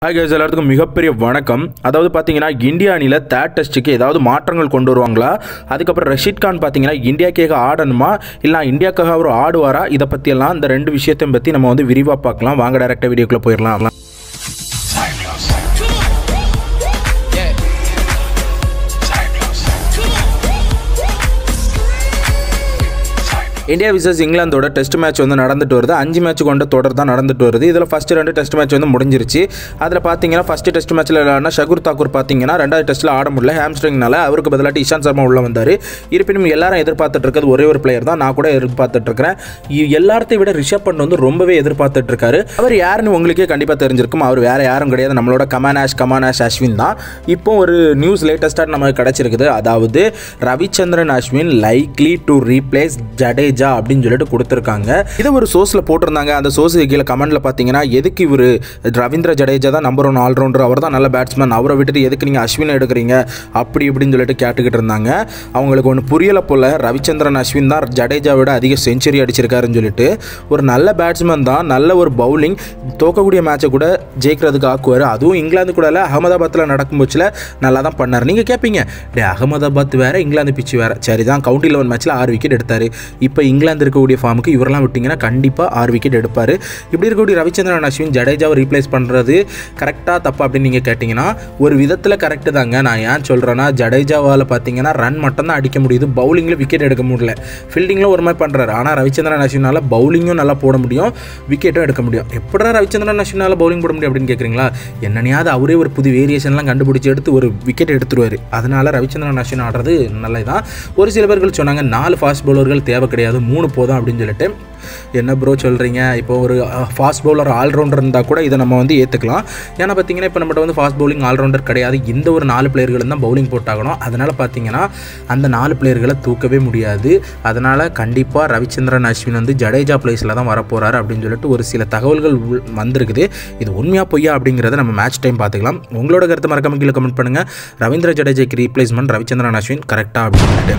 Hi guys எல்லாத்துக்கும் மிகப்பெரிய வணக்கம் அதாவது பார்த்தீங்கன்னா இந்தியா அணியில் தேர்ட் டெஸ்ட்டுக்கு ஏதாவது மாற்றங்கள் கொண்டு வருவாங்களா அதுக்கப்புறம் ரஷீத் கான் பார்த்தீங்கன்னா இந்தியாக்காக ஆடணுமா இல்லை இந்தியாக்காக அவர் ஆடுவாரா இதை பற்றியெல்லாம் இந்த ரெண்டு விஷயத்தையும் பற்றி நம்ம வந்து விரிவாக பார்க்கலாம் வாங்க டேரெக்டாக வீடியோக்குள்ளே போயிடலாம் Yeah. இந்தியா விசஸ் இங்கிலாந்தோட டெஸ்ட் மேட்ச் வந்து நடந்துட்டு வருது அஞ்சு மேட்ச் கொண்ட தொடர் தான் நடந்துட்டு வருது இதில் ஃபர்ஸ்ட் ரெண்டு டெஸ்ட் மேட்ச் வந்து முடிஞ்சிருச்சு அதில் பார்த்தீங்கன்னா ஃபர்ஸ்ட் டெஸ்ட் மேட்ச்சில் விளையாடினா ஷகுர் தாக்கூர் பார்த்தீங்கன்னா ரெண்டாவது டெஸ்ட்டில் ஆட முடியல ஹேம்ஸ்ட்ரிங்னால அவருக்கு பதிலாக இஷாந்த் சர்மா உள்ள வந்தார் இருப்பினும் எல்லாரும் எதிர்பார்த்துட்டு இருக்கிறது ஒரே ஒரு பிளேயர் தான் நான் கூட எதிர்பார்த்துட்டு இருக்கிறேன் இ- எல்லாத்தையும் விட ரிஷப் பண்ட் வந்து ரொம்பவே எதிர்பார்த்துட்டு இருக்காரு அவர் யாருன்னு உங்களுக்கே கண்டிப்பாக தெரிஞ்சிருக்கும் அவர் வேற யாரும் கிடையாது நம்மளோட கமானாஷ் கமானாஷ் அஸ்வின் தான் இப்போ ஒரு நியூஸ் லேட்டஸ்ட்டாக நமக்கு கிடச்சிருக்குது அதாவது Ravichandran Ashwin likely to replace Jadeja அப்படின்னு சொல்லிட்டு கொடுத்துருக்காங்க இதை ஒரு சோர்ஸில் போட்டிருந்தாங்க அந்த சோர்ஸ் கீழே கமெண்ட்ல பார்த்தீங்கன்னா எதுக்கு இவர் ரவீந்திர ஜடேஜா தான் நம்பர் ஒன் ஆல்ரவுண்டர் அவர் தான் நல்ல பேட்ஸ்மேன் அவரை விட்டுட்டு எதுக்கு நீங்கள் அஸ்வின் எடுக்கிறீங்க அப்படி இப்படின்னு சொல்லிட்டு கேட்டுக்கிட்டு இருந்தாங்க அவங்களுக்கு ஒன்று புரியலை போல ரவிச்சந்திரன் அஸ்வின் தான் ஜடேஜா விட அதிக செஞ்சுரி அடிச்சிருக்காருன்னு சொல்லிட்டு ஒரு நல்ல பேட்ஸ்மேன் தான் நல்ல ஒரு பவுலிங் தோக்கக்கூடிய மேட்சை கூட ஜெயிக்கிறதுக்கு ஆக்குவார் அதுவும் இங்கிலாந்து கூட அகமதாபாத்தில் நடக்கும் பட்சத்தில் நல்லா தான் பண்ணார் நீங்கள் கேட்பீங்க டே அகமதாபாத் வேற இங்கிலாந்து பிச்சு வேற சரி தான் கவுண்டி லெவன் மேட்ச்சில் ஆறு விக்கெட் எடுத்தார் இப்போ இங்கிலாந்து இருக்கக்கூடிய ஃபார்முக்கு இவரெல்லாம் விட்டிங்கன்னா கண்டிப்பாக ஆறு விக்கெட் எடுப்பார் இப்படி இருக்கக்கூடிய ரவிச்சந்திரன் அஸ்வின் ஜடேஜாவை ரீப்ளேஸ் பண்ணுறது கரெக்டாக தப்பா அப்படின்னு நீங்கள் கேட்டிங்கன்னா ஒரு விதத்தில் கரெக்டு தாங்க நான் ஏன் சொல்கிறேன்னா ஜடேஜாவால் பார்த்தீங்கன்னா ரன் மட்டும் தான் அடிக்க முடியுது பவுலிங்கில் விக்கெட் எடுக்க முடியல ஃபீல்டிங்கில் ஒரு மாதிரி பண்ணுறாரு ஆனால் ரவிச்சந்திரன் அஸ்வினால் பவுலிங்கும் நல்லா போட முடியும் விக்கெட்டும் எடுக்க முடியும் எப்படா ரவிச்சந்திரன் அஸ்வினால் பவுலிங் போட முடியும் அப்படின்னு கேட்குறீங்களா என்னனையாவது அவரே ஒரு புது வேரியேஷன்லாம் கண்டுபிடிச்சி எடுத்து ஒரு விக்கெட் எடுத்துருவார் அதனால் ரவிச்சந்திரன் அஸ்வின் ஆடுறது நல்லதுதான் ஒரு சில பேர்கள் சொன்னாங்க நாலு ஃபாஸ்ட் பவுலர்கள் தேவை கிடையாது மூணு போதும் அப்படின்னு சொல்லிட்டு என்ன ப்ரோ சொல்கிறீங்க இப்போ ஒரு ஃபாஸ்ட் பவுலர் ஆல்ரவுண்டர் இருந்தால் கூட இதை நம்ம வந்து ஏற்றுக்கலாம் ஏன்னா பார்த்தீங்கன்னா இப்போ நம்மகிட்ட வந்து ஃபாஸ்ட் பவுலிங் ஆல்ரவுண்டர் கிடையாது இந்த ஒரு நாலு பிளேயர்களும் தான் பவுலிங் போட்டாகணும் அதனால் பார்த்தீங்கன்னா அந்த நாலு பிளேயர்களை தூக்கவே முடியாது அதனால் கண்டிப்பாக ரவிச்சந்திரன் அஸ்வின் வந்து ஜடேஜா பிளேஸில் தான் வரப்போகிறாரு அப்படின்னு சொல்லிட்டு ஒரு சில தகவல்கள் உள்- வந்திருக்குது இது உண்மையாக பொய்யா அப்படிங்கிறத நம்ம மேட்ச் டைம் பார்த்துக்கலாம் உங்களோட கருத்து மறக்காம கீழே கமெண்ட் பண்ணுங்கள் ரவீந்திர ஜடேஜாக்கு ரீப்ளேஸ்மெண்ட் ரவிச்சந்திரன் அஸ்வின் கரெக்டாக அப்படின்னு சொல்லிட்டு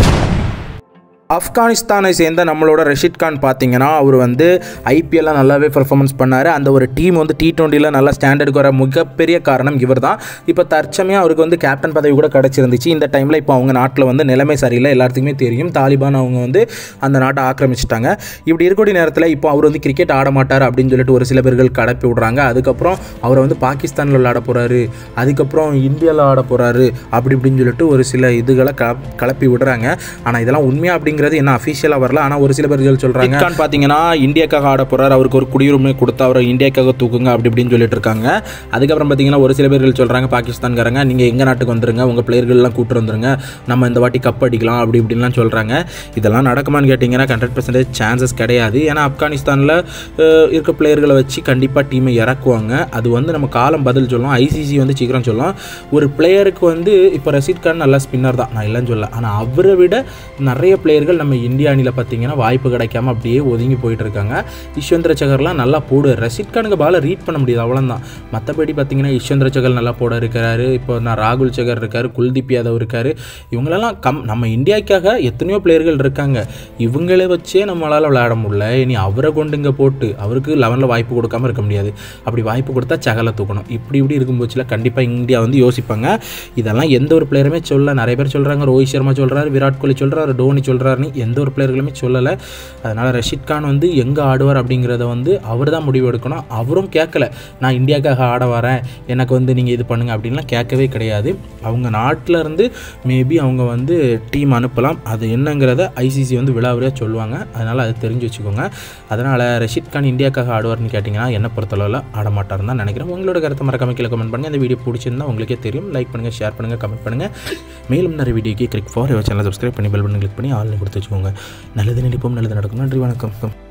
ஆப்கானிஸ்தானை சேர்ந்த நம்மளோட ரஷீத் கான் பார்த்தீங்கன்னா அவர் வந்து ஐபிஎல்ல நல்லாவே பெர்ஃபார்மன்ஸ் பண்ணார் அந்த ஒரு டீம் வந்து டி டுவெண்ட்டியில் நல்லா ஸ்டாண்டர்டுக்கு வர மிகப்பெரிய காரணம் இவர் தான் இப்போ தற்சமயம் அவருக்கு வந்து கேப்டன் பதவி கூட கிடச்சிருந்துச்சு இந்த டைமில் இப்போ அவங்க நாட்டில் வந்து நிலைமை சரியில்லை எல்லாத்துக்குமே தெரியும் தாலிபான் அவங்க வந்து அந்த நாட்டை ஆக்கிரமிச்சிட்டாங்க இப்படி இருக்கக்கூடிய நேரத்தில் இப்போ அவர் வந்து கிரிக்கெட் ஆட மாட்டார் அப்படின்னு சொல்லிட்டு ஒரு சில பேர்கள் கடப்பி விடுறாங்க அதுக்கப்புறம் அவரை வந்து பாகிஸ்தானில் விளையாட போகிறாரு அதுக்கப்புறம் இந்தியாவில் ஆட போகிறாரு அப்படி இப்படின்னு சொல்லிட்டு ஒரு சில இதுகளை க கலப்பி விடுறாங்க ஆனால் இதெல்லாம் உண்மையா அப்படிங்கிறது என்ன அஃபிஷியலாக வரல ஆனால் ஒரு சில பேர்கள் சொல்கிறாங்க கான் பார்த்தீங்கன்னா இந்தியாக்காக ஆட போகிறார் அவருக்கு ஒரு குடியுரிமை கொடுத்து அவரை இந்தியாக்காக தூக்குங்க அப்படி இப்படின்னு சொல்லிட்டு இருக்காங்க அதுக்கப்புறம் பார்த்தீங்கன்னா ஒரு சில பேர்கள் சொல்கிறாங்க பாகிஸ்தான்காரங்க நீங்கள் எங்கள் நாட்டுக்கு வந்துருங்க உங்கள் பிளேயர்கள்லாம் கூட்டு வந்துருங்க நம்ம இந்த வாட்டி கப் அடிக்கலாம் அப்படி இப்படின்லாம் சொல்கிறாங்க இதெல்லாம் நடக்குமான்னு கேட்டிங்கன்னா ஹண்ட்ரட் பர்சன்டேஜ் சான்சஸ் கிடையாது ஏன்னா ஆப்கானிஸ்தானில் இருக்க பிளேயர்களை வச்சு கண்டிப்பாக டீமை இறக்குவாங்க அது வந்து நம்ம காலம் பதில் சொல்லும் ஐசிசி வந்து சீக்கிரம் சொல்லும் ஒரு பிளேயருக்கு வந்து இப்போ ரஷீத் கான் நல்லா ஸ்பின்னர் தான் நான் இல்லைன்னு சொல்ல ஆனால் அவரை விட நிறைய பிளேயர்கள் நம்ம இந்தியா அணியில் பார்த்தீங்கன்னா வாய்ப்பு கிடைக்காம அப்படியே ஒதுங்கி போயிட்டு இருக்காங்க யஷ்வந்திர சகர்லாம் நல்லா போடு ரஷீத் கானுக்கு பாலை ரீட் பண்ண முடியாது அவ்வளோதான் மற்றபடி பார்த்தீங்கன்னா யஷ்வந்திர சகர் நல்லா போட இருக்கிறாரு இப்போ நான் ராகுல் சகர் இருக்காரு குல்தீப் யாதவ் இருக்காரு இவங்களெல்லாம் கம் நம்ம இந்தியாவுக்காக எத்தனையோ பிளேயர்கள் இருக்காங்க இவங்களே வச்சே நம்மளால் விளையாட முடியல இனி அவரை கொண்டு இங்கே போட்டு அவருக்கு லெவனில் வாய்ப்பு கொடுக்காம இருக்க முடியாது அப்படி வாய்ப்பு கொடுத்தா சகலை தூக்கணும் இப்படி இப்படி இருக்கும் போச்சுல கண்டிப்பாக இந்தியா வந்து யோசிப்பாங்க இதெல்லாம் எந்த ஒரு பிளேயருமே சொல்ல நிறைய பேர் சொல்கிறாங்க ரோஹித் சர்மா சொல்கிறாரு விராட் கோலி சொல்கிறாரு டோனி சொல்கிறாருன்னு எந்த ஒரு பிளேயர்களுமே சொல்லலை அதனால் ரஷீத் கான் வந்து எங்கே ஆடுவார் அப்படிங்கிறத வந்து அவர் தான் முடிவு எடுக்கணும் அவரும் கேட்கல நான் இந்தியாவுக்காக ஆட வரேன் எனக்கு வந்து நீங்கள் இது பண்ணுங்க அப்படின்லாம் கேட்கவே கிடையாது அவங்க நாட்டில் இருந்து மேபி அவங்க வந்து டீம் அனுப்பலாம் அது என்னங்கிறத ஐசிசி வந்து விழாவறியாக சொல்லுவாங்க அதனால் அது தெரிஞ்சு வச்சுக்கோங்க அதனால் ரஷீத் கான் இந்தியாவுக்காக ஆடுவார்னு கேட்டிங்கன்னா என்ன பொறுத்தளவில் ஆட மாட்டார்னு தான் நினைக்கிறேன் உங்களோட கருத்தை மறக்காம கீழே கமெண்ட் பண்ணுங்கள் இந்த வீடியோ பிடிச்சிருந்தா உங்களுக்கே தெரியும் லைக் பண்ணுங்கள் ஷேர் பண்ணுங்கள் கமெண்ட் பண்ணுங்கள் மேலும் நிறைய வீடியோக்கு கிளிக் ஃபார் சேனல் சப்ஸ்கிரைப் பண்ணி பெல் பண்ணி கிளிக் பண்ணி ஆன்லைன் கொடுத்து வச்சுக்கோங்க நல்லது நினைப்போம் நல்லது நடக்கும் நன்றி வணக்கம்